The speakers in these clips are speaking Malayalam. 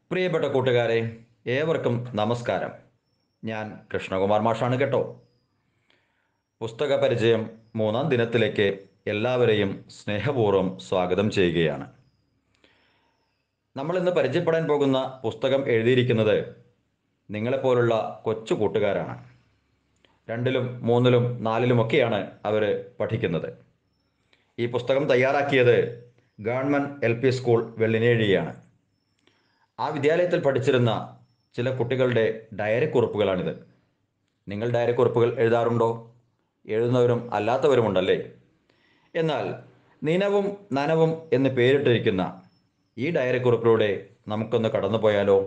പ്രിയപ്പെട്ട കൂട്ടുകാരെ ഏവർക്കും നമസ്കാരം ഞാൻ കൃഷ്ണകുമാർ മാഷാണ് കേട്ടോ പുസ്തക പരിചയം മൂന്നാം ദിനത്തിലേക്ക് എല്ലാവരെയും സ്നേഹപൂർവ്വം സ്വാഗതം ചെയ്യുകയാണ് നമ്മൾ ഇന്ന് പരിചയപ്പെടാൻ പോകുന്ന പുസ്തകം എഴുതിയിരിക്കുന്നത് നിങ്ങളെപ്പോലുള്ള കൊച്ചു കൂട്ടുകാരാണ് രണ്ടിലും മൂന്നിലും നാലിലുമൊക്കെയാണ് അവർ പഠിക്കുന്നത് ഈ പുസ്തകം തയ്യാറാക്കിയത് ഗവൺമെൻറ് എൽ പി സ്കൂൾ വെള്ളിനേഴിയാണ് ആ വിദ്യാലയത്തിൽ പഠിച്ചിരുന്ന ചില കുട്ടികളുടെ ഡയറി കുറിപ്പുകളാണിത് നിങ്ങൾ ഡയറി കുറിപ്പുകൾ എഴുതാറുണ്ടോ എഴുതുന്നവരും അല്ലാത്തവരുമുണ്ടല്ലേ എന്നാൽ നിനവും നനവും എന്ന് പേരിട്ടിരിക്കുന്ന ഈ ഡയറി കുറിപ്പിലൂടെ നമുക്കൊന്ന് കടന്നു പോയാലോ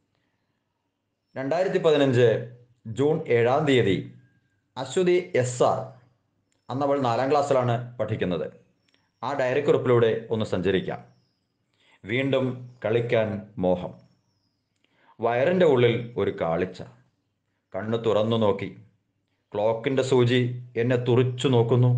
രണ്ടായിരത്തി പതിനഞ്ച് ജൂൺ ഏഴാം തീയതി അശ്വതി എസ് ആർ അന്നവൾ നാലാം ക്ലാസ്സിലാണ് പഠിക്കുന്നത് ആ ഡയറി കുറിപ്പിലൂടെ ഒന്ന് സഞ്ചരിക്കാം വീണ്ടും കളിക്കാൻ മോഹം വയറിൻ്റെ ഉള്ളിൽ ഒരു കാളിച്ച കണ്ണ് തുറന്നു നോക്കി ക്ലോക്കിൻ്റെ സൂചി എന്നെ തുറിച്ചു നോക്കുന്നു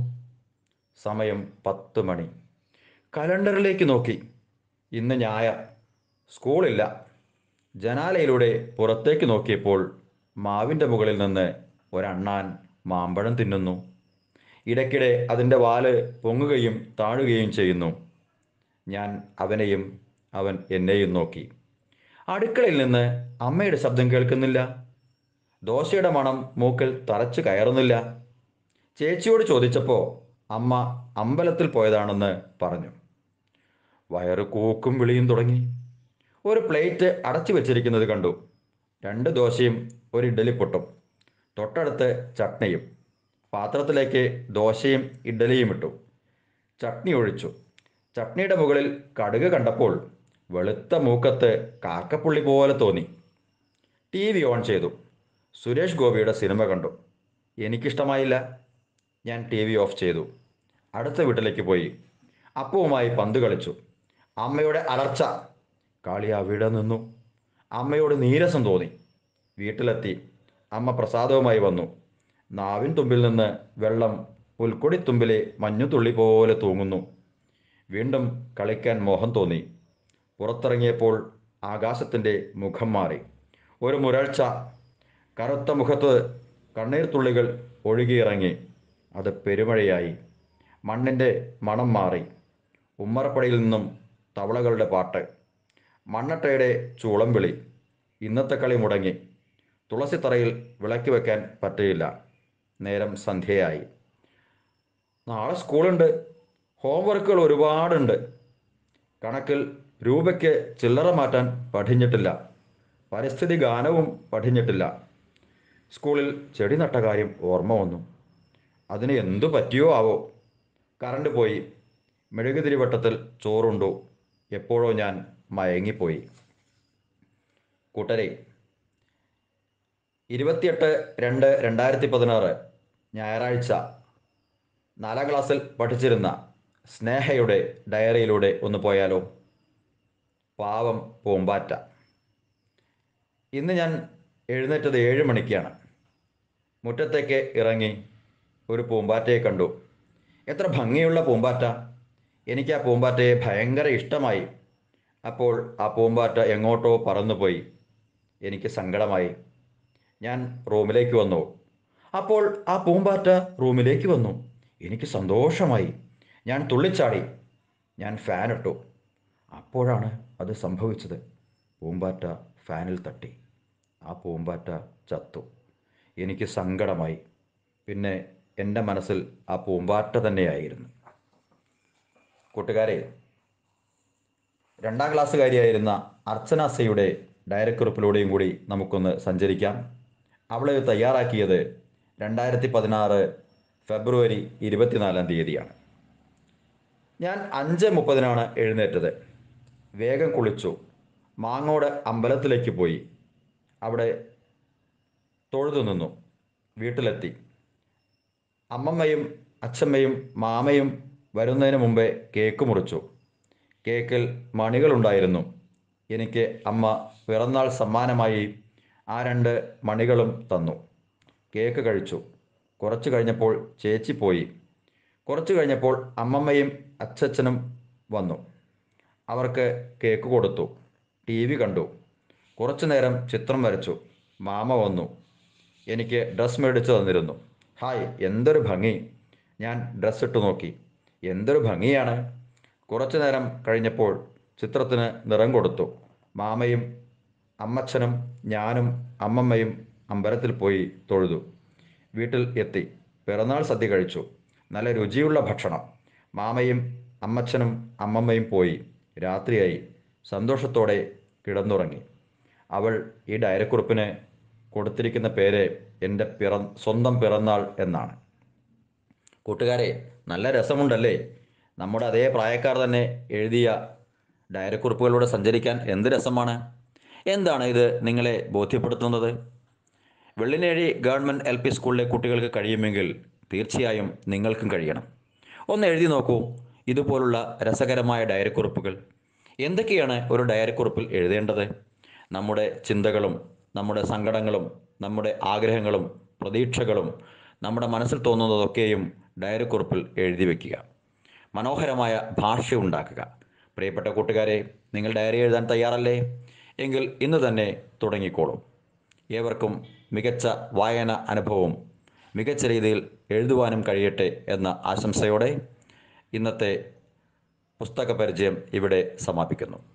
സമയം പത്ത് മണി കലണ്ടറിലേക്ക് നോക്കി ഇന്ന് ഞായർ സ്കൂളില്ല ജനാലയിലൂടെ പുറത്തേക്ക് നോക്കിയപ്പോൾ മാവിൻ്റെ മുകളിൽ നിന്ന് ഒരണ്ണാൻ മാമ്പഴം തിന്നുന്നു ഇടയ്ക്കിടെ അതിൻ്റെ വാല് പൊങ്ങുകയും താഴുകയും ചെയ്യുന്നു ഞാൻ അവനെയും അവൻ എന്നെയും നോക്കി അടുക്കളയിൽ നിന്ന് അമ്മയുടെ ശബ്ദം കേൾക്കുന്നില്ല ദോശയുടെ മണം മൂക്കിൽ തറച്ചു കയറുന്നില്ല ചേച്ചിയോട് ചോദിച്ചപ്പോൾ അമ്മ അമ്പലത്തിൽ പോയതാണെന്ന് പറഞ്ഞു വയറ് കൂക്കും വിളിയും തുടങ്ങി ഒരു പ്ലേറ്റ് അടച്ചു വെച്ചിരിക്കുന്നത് കണ്ടു രണ്ട് ദോശയും ഒരു ഇഡ്ഡലി പൊട്ടും തൊട്ടടുത്ത് ചട്നിയും പാത്രത്തിലേക്ക് ദോശയും ഇഡ്ഡലിയും ഇട്ടു ചട്നി ഒഴിച്ചു ചട്നിയുടെ മുകളിൽ കടുക് കണ്ടപ്പോൾ വെളുത്ത മൂക്കത്ത് കാക്കപ്പുള്ളി പോലെ തോന്നി ടി വി ഓൺ ചെയ്തു സുരേഷ് ഗോപിയുടെ സിനിമ കണ്ടു എനിക്കിഷ്ടമായില്ല ഞാൻ ടി വി ഓഫ് ചെയ്തു അടുത്ത വീട്ടിലേക്ക് പോയി അപ്പവുമായി പന്ത് കളിച്ചു അമ്മയുടെ അലർച്ച കളി അവിടെ നിന്നു അമ്മയോട് നീരസം തോന്നി വീട്ടിലെത്തി അമ്മ പ്രസാദവുമായി വന്നു നാവിൻ തുമ്പിൽ നിന്ന് വെള്ളം പുൽക്കൊടിത്തുമ്പിലെ മഞ്ഞുതുള്ളി പോലെ തൂങ്ങുന്നു വീണ്ടും കളിക്കാൻ മോഹം തോന്നി പുറത്തിറങ്ങിയപ്പോൾ ആകാശത്തിൻ്റെ മുഖം മാറി ഒരു മുരൾച്ച കറുത്ത മുഖത്ത് കണ്ണീർ തുള്ളികൾ ഒഴുകിയിറങ്ങി അത് പെരുമഴയായി മണ്ണിൻ്റെ മണം മാറി ഉമ്മറപ്പടിയിൽ നിന്നും തവളകളുടെ പാട്ട് മണ്ണട്ടയുടെ ചൂളം വിളി ഇന്നത്തെ കളി മുടങ്ങി തുളസിത്തറയിൽ വിളക്കി വെക്കാൻ പറ്റിയില്ല നേരം സന്ധ്യയായി നാളെ സ്കൂളുണ്ട് ഹോംവർക്കുകൾ ഒരുപാടുണ്ട് കണക്കിൽ രൂപയ്ക്ക് ചില്ലറ മാറ്റാൻ പഠിഞ്ഞിട്ടില്ല പരിസ്ഥിതി ഗാനവും പഠിഞ്ഞിട്ടില്ല സ്കൂളിൽ ചെടി നട്ട കാര്യം ഓർമ്മ വന്നു അതിന് എന്തു പറ്റിയോ ആവോ കറണ്ട് പോയി മെഴുകുതിരി വട്ടത്തിൽ ചോറുണ്ടു എപ്പോഴോ ഞാൻ മയങ്ങിപ്പോയി കൂട്ടരെ ഇരുപത്തിയെട്ട് രണ്ട് രണ്ടായിരത്തി പതിനാറ് ഞായറാഴ്ച നാലാം ക്ലാസ്സിൽ പഠിച്ചിരുന്ന സ്നേഹയുടെ ഡയറിയിലൂടെ ഒന്ന് പോയാലോ പാവം പൂമ്പാറ്റ ഇന്ന് ഞാൻ എഴുന്നേറ്റത് ഏഴ് മണിക്കാണ് മുറ്റത്തേക്ക് ഇറങ്ങി ഒരു പൂമ്പാറ്റയെ കണ്ടു എത്ര ഭംഗിയുള്ള പൂമ്പാറ്റ എനിക്ക് ആ പൂമ്പാറ്റയെ ഭയങ്കര ഇഷ്ടമായി അപ്പോൾ ആ പൂമ്പാറ്റ എങ്ങോട്ടോ പറന്നുപോയി എനിക്ക് സങ്കടമായി ഞാൻ റൂമിലേക്ക് വന്നു അപ്പോൾ ആ പൂമ്പാറ്റ റൂമിലേക്ക് വന്നു എനിക്ക് സന്തോഷമായി ഞാൻ തുള്ളിച്ചാടി ഞാൻ ഫാൻ ഇട്ടു അപ്പോഴാണ് അത് സംഭവിച്ചത് പൂമ്പാറ്റ ഫാനിൽ തട്ടി ആ പൂമ്പാറ്റ ചത്തു എനിക്ക് സങ്കടമായി പിന്നെ എൻ്റെ മനസ്സിൽ ആ പൂമ്പാറ്റ തന്നെയായിരുന്നു കൂട്ടുകാരെ രണ്ടാം ക്ലാസ്സുകാരിയായിരുന്ന അർച്ചന സയുടെ ഡയറക്കുറിപ്പിലൂടെയും കൂടി നമുക്കൊന്ന് സഞ്ചരിക്കാം അവളെ തയ്യാറാക്കിയത് രണ്ടായിരത്തി പതിനാറ് ഫെബ്രുവരി ഇരുപത്തിനാലാം തീയതിയാണ് ഞാൻ അഞ്ച് മുപ്പതിനാണ് എഴുന്നേറ്റത് വേഗം കുളിച്ചു മാങ്ങോട് അമ്പലത്തിലേക്ക് പോയി അവിടെ തൊഴുതു നിന്നു വീട്ടിലെത്തി അമ്മമ്മയും അച്ഛമ്മയും മാമയും വരുന്നതിന് മുമ്പേ കേക്ക് മുറിച്ചു കേക്കിൽ മണികളുണ്ടായിരുന്നു എനിക്ക് അമ്മ പിറന്നാൾ സമ്മാനമായി ആ രണ്ട് മണികളും തന്നു കേക്ക് കഴിച്ചു കുറച്ച് കഴിഞ്ഞപ്പോൾ ചേച്ചി പോയി കുറച്ച് കഴിഞ്ഞപ്പോൾ അമ്മമ്മയും അച്ചച്ചനും വന്നു അവർക്ക് കേക്ക് കൊടുത്തു ടി വി കണ്ടു കുറച്ചു നേരം ചിത്രം വരച്ചു മാമ വന്നു എനിക്ക് ഡ്രസ്സ് മേടിച്ചു തന്നിരുന്നു ഹായ് എന്തൊരു ഭംഗി ഞാൻ ഡ്രസ്സ് ഇട്ടു നോക്കി എന്തൊരു ഭംഗിയാണ് കുറച്ചു നേരം കഴിഞ്ഞപ്പോൾ ചിത്രത്തിന് നിറം കൊടുത്തു മാമയും അമ്മച്ചനും ഞാനും അമ്മമ്മയും അമ്പലത്തിൽ പോയി തൊഴുതു വീട്ടിൽ എത്തി പിറന്നാൾ സദ്യ കഴിച്ചു നല്ല രുചിയുള്ള ഭക്ഷണം മാമയും അമ്മച്ചനും അമ്മമ്മയും പോയി രാത്രിയായി സന്തോഷത്തോടെ കിടന്നുറങ്ങി അവൾ ഈ ഡയറിക്കുറിപ്പിന് കൊടുത്തിരിക്കുന്ന പേര് എൻ്റെ പിറ സ്വന്തം പിറന്നാൾ എന്നാണ് കൂട്ടുകാരെ നല്ല രസമുണ്ടല്ലേ നമ്മുടെ അതേ പ്രായക്കാർ തന്നെ എഴുതിയ ഡയറിക്കുറിപ്പുകളിലൂടെ സഞ്ചരിക്കാൻ എന്ത് രസമാണ് എന്താണ് ഇത് നിങ്ങളെ ബോധ്യപ്പെടുത്തുന്നത് വെള്ളിനേഴി ഗവൺമെൻറ് എൽ പി സ്കൂളിലെ കുട്ടികൾക്ക് കഴിയുമെങ്കിൽ തീർച്ചയായും നിങ്ങൾക്കും കഴിയണം ഒന്ന് എഴുതി നോക്കൂ ഇതുപോലുള്ള രസകരമായ ഡയറിക്കുറിപ്പുകൾ എന്തൊക്കെയാണ് ഒരു ഡയറിക്കുറിപ്പിൽ എഴുതേണ്ടത് നമ്മുടെ ചിന്തകളും നമ്മുടെ സങ്കടങ്ങളും നമ്മുടെ ആഗ്രഹങ്ങളും പ്രതീക്ഷകളും നമ്മുടെ മനസ്സിൽ തോന്നുന്നതൊക്കെയും ഡയറിക്കുറിപ്പിൽ എഴുതി വയ്ക്കുക മനോഹരമായ ഭാഷ ഉണ്ടാക്കുക പ്രിയപ്പെട്ട കൂട്ടുകാരെ നിങ്ങൾ ഡയറി എഴുതാൻ തയ്യാറല്ലേ എങ്കിൽ ഇന്ന് തന്നെ തുടങ്ങിക്കോളൂ ഏവർക്കും മികച്ച വായന അനുഭവം മികച്ച രീതിയിൽ എഴുതുവാനും കഴിയട്ടെ എന്ന ആശംസയോടെ ഇന്നത്തെ പുസ്തക പരിചയം ഇവിടെ സമാപിക്കുന്നു